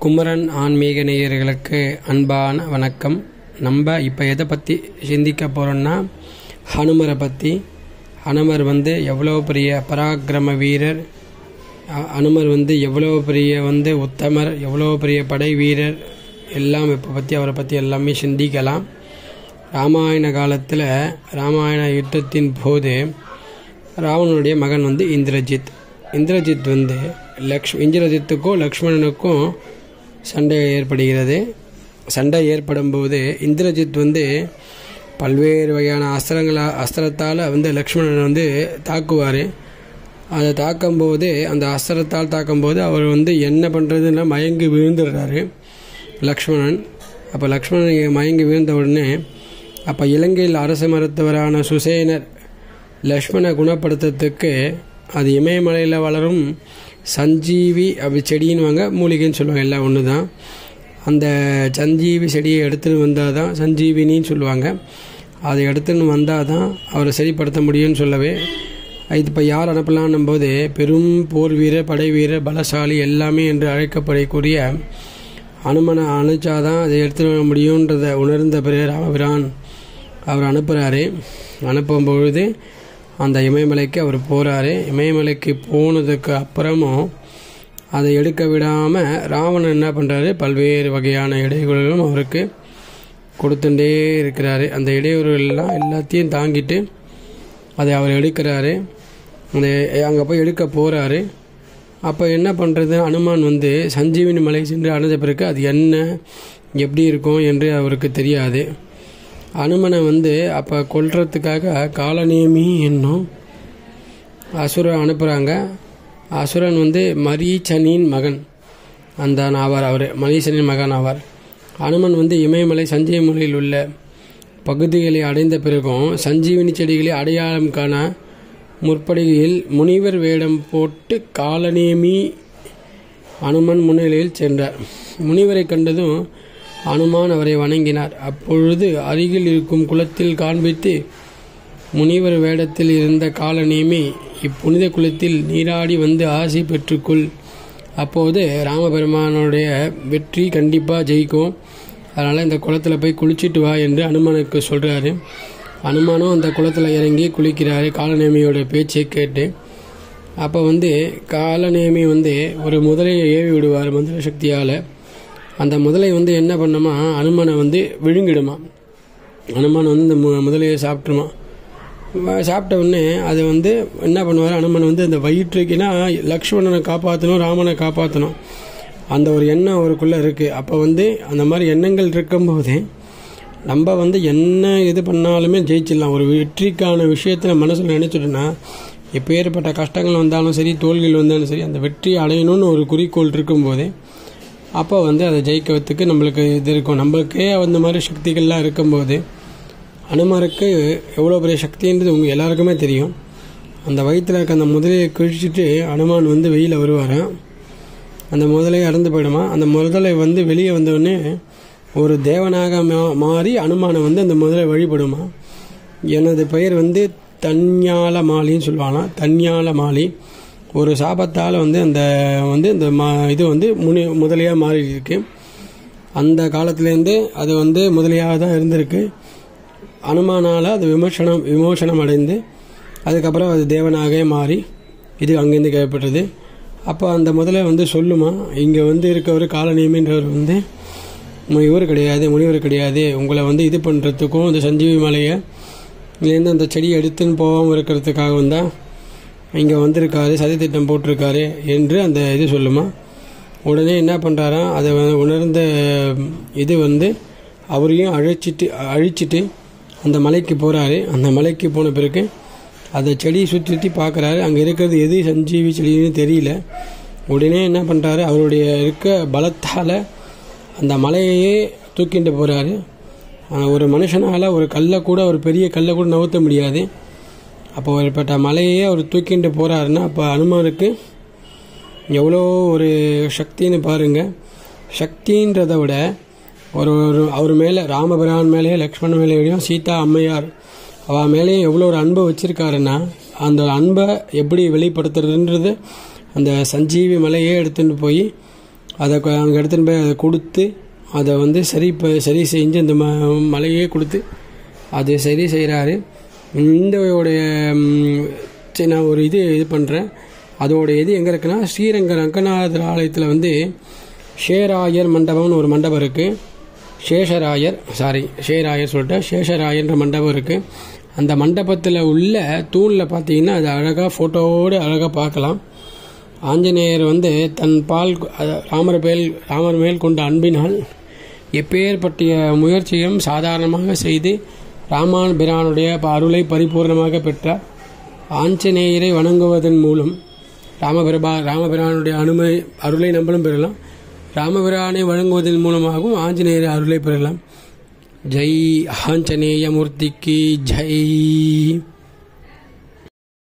குமரன் ஆன்மீக நேயர்களுக்கு அன்பான வணக்கம் நம்ம இப்போ எதை பற்றி சிந்திக்க போகிறோம்னா ஹனுமரை பற்றி ஹனுமர் வந்து எவ்வளோ பெரிய பராக்கிரம வீரர் அ- அனுமர் வந்து எவ்வளோ பெரிய வந்து உத்தமர் எவ்வளோ பெரிய படை வீரர் எல்லாம் இப்போ பற்றி அவரை பற்றி எல்லாமே சிந்திக்கலாம் ராமாயண காலத்தில் ராமாயண யுத்தத்தின் போது ராவணனுடைய மகன் வந்து இந்திரஜித் இந்திரஜித் வந்து லக்ஷ் இந்திரஜித்துக்கும் லக்ஷ்மணனுக்கும் சண்டை ஏற்படுகிறது சண்டை ஏற்படும் போது இந்திரஜித் வந்து பல்வேறு வகையான அஸ்திரங்களா அஸ்திரத்தால் வந்து லக்ஷ்மணன் வந்து தாக்குவார் அதை தாக்கும்போது அந்த அஸ்திரத்தால் தாக்கும்போது அவர் வந்து என்ன பண்ணுறதுன்னா மயங்கி விழுந்துடுறாரு லக்ஷ்மணன் அப்போ லக்ஷ்மணன் மயங்கி விழுந்த உடனே அப்போ இலங்கையில் அரசு மருத்துவரான சுசேனர் லக்ஷ்மணை குணப்படுத்துறதுக்கு அது இமயமலையில் வளரும் சஞ்சீவி அப்படி செடின்னுவாங்க மூலிகைன்னு சொல்லுவாங்க எல்லாம் ஒன்று தான் அந்த சஞ்சீவி செடியை எடுத்துன்னு வந்தால் தான் சஞ்சீவினின்னு சொல்லுவாங்க அதை எடுத்துன்னு வந்தால் தான் அவரை சரிப்படுத்த முடியும்னு சொல்லவே இது இப்போ யார் அனுப்பலான்னும் போது பெரும் போர் வீரர் படை வீரர் பலசாலி எல்லாமே என்று அழைக்கப்படக்கூடிய அனுமனை அனுப்பிச்சாதான் அதை எடுத்துட்டு வர முடியுன்றதை உணர்ந்த பிறகு ராமபிரான் அவர் அனுப்புகிறாரு அனுப்பும் பொழுது அந்த இமயமலைக்கு அவர் போகிறாரு இமயமலைக்கு போனதுக்கு அப்புறமும் அதை எடுக்க விடாமல் ராவணன் என்ன பண்ணுறாரு பல்வேறு வகையான இடையூறுகளும் அவருக்கு கொடுத்துட்டே இருக்கிறாரு அந்த இடையூறுகள்லாம் எல்லாத்தையும் தாங்கிட்டு அதை அவர் எடுக்கிறாரு அந்த அங்கே போய் எடுக்க போகிறாரு அப்போ என்ன பண்ணுறது அனுமான் வந்து சஞ்சீவினி மலை சென்று அடைஞ்ச பிறகு அது என்ன எப்படி இருக்கும் என்று அவருக்கு தெரியாது அனுமனை வந்து அப்போ கொல்றதுக்காக காலநேமி என்னும் அசுரன் அனுப்புகிறாங்க அசுரன் வந்து மரீச்சனின் மகன் அந்த ஆவார் அவர் மரீச்சனின் மகன் ஆவார் அனுமன் வந்து இமயமலை சஞ்சீவமலையில் உள்ள பகுதிகளை அடைந்த பிறகும் சஞ்சீவினி செடிகளை அடையாளம் காண முற்படுகையில் முனிவர் வேடம் போட்டு காலநேமி அனுமன் முன்னிலையில் சென்றார் முனிவரை கண்டதும் அனுமான் அவரை வணங்கினார் அப்பொழுது அருகில் இருக்கும் குளத்தில் காண்பித்து முனிவர் வேடத்தில் இருந்த காலநேமி இப்புனித குளத்தில் நீராடி வந்து ஆசை பெற்றுக்கொள் அப்போது ராமபெருமானுடைய வெற்றி கண்டிப்பாக ஜெயிக்கும் அதனால் இந்த குளத்தில் போய் குளிச்சிட்டு வா என்று அனுமனுக்கு சொல்கிறாரு அனுமானும் அந்த குளத்தில் இறங்கி குளிக்கிறாரு காலநேமியோட பேச்சை கேட்டு அப்போ வந்து காலநேமி வந்து ஒரு முதலையை ஏவி விடுவார் மந்திர சக்தியால் அந்த முதலை வந்து என்ன பண்ணுமா அனுமனை வந்து விழுங்கிடுமா அனுமான் வந்து இந்த மு- முதலையை சாப்பிட்ருமா வ- சாப்பிட்ட உடனே அது வந்து என்ன பண்ணுவார் அனுமன் வந்து அந்த வயிற்றுக்குன்னா லக்ஷ்மணனை காப்பாற்றணும் ராமனை காப்பாற்றணும் அந்த ஒரு எண்ணம் அவருக்குள்ளே இருக்குது அப்போ வந்து அந்த மாதிரி எண்ணங்கள் இருக்கும்போது நம்ம வந்து என்ன இது பண்ணாலுமே ஜெயிச்சிடலாம் ஒரு வெற்றிக்கான விஷயத்தில் மனசில் நினச்சிட்டோன்னா எப்பேற்பட்ட கஷ்டங்கள் வந்தாலும் சரி தோல்விகள் வந்தாலும் சரி அந்த வெற்றி அடையணும்னு ஒரு குறிக்கோள் இருக்கும்போது அப்போ வந்து அதை ஜெயிக்கிறதுக்கு நம்மளுக்கு இது இருக்கும் நம்மளுக்கே அந்த மாதிரி சக்திகள்லாம் இருக்கும்போது அனுமாருக்கு எவ்வளோ பெரிய சக்தின்றது உங்க எல்லாருக்குமே தெரியும் அந்த வயிற்றில் இருக்க அந்த முதலையை கிழிச்சிட்டு அனுமான் வந்து வெளியில் வருவாராம் அந்த முதலை இறந்து போயிடுமா அந்த முதலை வந்து வெளியே வந்தவுடனே ஒரு தேவனாக மா- மாறி அனுமானை வந்து அந்த முதலை வழிபடுமா எனது பெயர் வந்து தன்யால மாலின்னு சொல்லுவாங்களாம் தன்யால மாலி ஒரு சாபத்தால் வந்து அந்த வந்து இந்த மா இது வந்து முனி முதலையாக மாறி இருக்கு அந்த காலத்துலேருந்து அது வந்து முதலையாக தான் இருந்திருக்கு அனுமானால் அது விமர்சனம் விமோசனம் அடைந்து அதுக்கப்புறம் அது தேவனாகவே மாறி இது அங்கேருந்து கேட்கப்பட்டது அப்போ அந்த முதல்ல வந்து சொல்லுமா இங்கே வந்து இருக்கவர் காலநியமின்றவர் வந்து மு- இவர் கிடையாது முனிவர் கிடையாது உங்களை வந்து இது பண்ணுறதுக்கும் இந்த சஞ்சீவி மலையை இதுலேருந்து அந்த செடியை எடுத்துன்னு போகாமல் இருக்கிறதுக்காக தான் இங்கே வந்திருக்காரு சதித்திட்டம் போட்டிருக்காரு என்று அந்த இது சொல்லுமா உடனே என்ன பண்ணுறாராம் அதை வந்து உணர்ந்த இது வந்து அவரையும் அழைச்சிட்டு அழிச்சிட்டு அந்த மலைக்கு போகிறாரு அந்த மலைக்கு போன பிறகு அந்த செடியை சுற்றி சுற்றி பார்க்குறாரு அங்கே இருக்கிறது எது சஞ்சீவி செடின்னு தெரியல உடனே என்ன பண்ணுறாரு அவருடைய இருக்க பலத்தால் அந்த மலையையே தூக்கிட்டு போகிறாரு ஒரு மனுஷனால் ஒரு கல்லை கூட ஒரு பெரிய கல்லை கூட நவுத்த முடியாது அப்போ ஒருப்பட்ட மலையே அவர் தூக்கிட்டு போகிறாருன்னா அப்போ அனுமானுக்கு எவ்வளோ ஒரு சக்தின்னு பாருங்க சக்தின்றதை விட ஒரு ஒரு அவர் மேலே ராமபிரான் மேலேயே லக்ஷ்மணன் மேலேயும் சீதா அம்மையார் அவள் மேலேயும் எவ்வளோ ஒரு அன்பை வச்சிருக்காருன்னா அந்த அன்பை எப்படி வெளிப்படுத்துறதுன்றது அந்த சஞ்சீவி மலையே எடுத்துட்டு போய் அதை கொ- அங்கே எடுத்துன்னு போய் அதை கொடுத்து அதை வந்து சரி ப- சரி செஞ்சு அந்த ம மலையே கொடுத்து அது சரி செய்கிறாரு இந்த உடைய ம், சரி, நான் ஒரு இது இது பண்ணுறேன் அதோட இது எங்கே இருக்குன்னா ஸ்ரீரங்க ரங்கநாதர் ஆலயத்தில் வந்து ஷேராயர் மண்டபம்னு ஒரு மண்டபம் இருக்குது சேஷராயர் சாரி ஷேராயர் சொல்லிட்டு சேஷராயர்ன்ற மண்டபம் இருக்குது அந்த மண்டபத்தில் உள்ள தூணில் பார்த்தீங்கன்னா அது அழகாக ஃபோட்டோவோடு அழகாக பார்க்கலாம் ஆஞ்சநேயர் வந்து தன் பால் அத- ராமர் மேல் ராமர் மேல் கொண்ட அன்பினால் எப்பேற்பட்டிய முயற்சியும் சாதாரணமாக செய்து ராமான் பிரானுடைய அருளை பரிபூர்ணமாக பெற்றார் ஆஞ்சநேயரை வணங்குவதன் மூலம் ராமபிரபா ராமபிரானுடைய அனுமை அருளை நம்மளும் பெறலாம் ராமபிரானை வழங்குவதன் மூலமாகவும் ஆஞ்சநேயரை அருளை பெறலாம் ஜெய் ஆஞ்சநேய மூர்த்திக்கு ஜெய்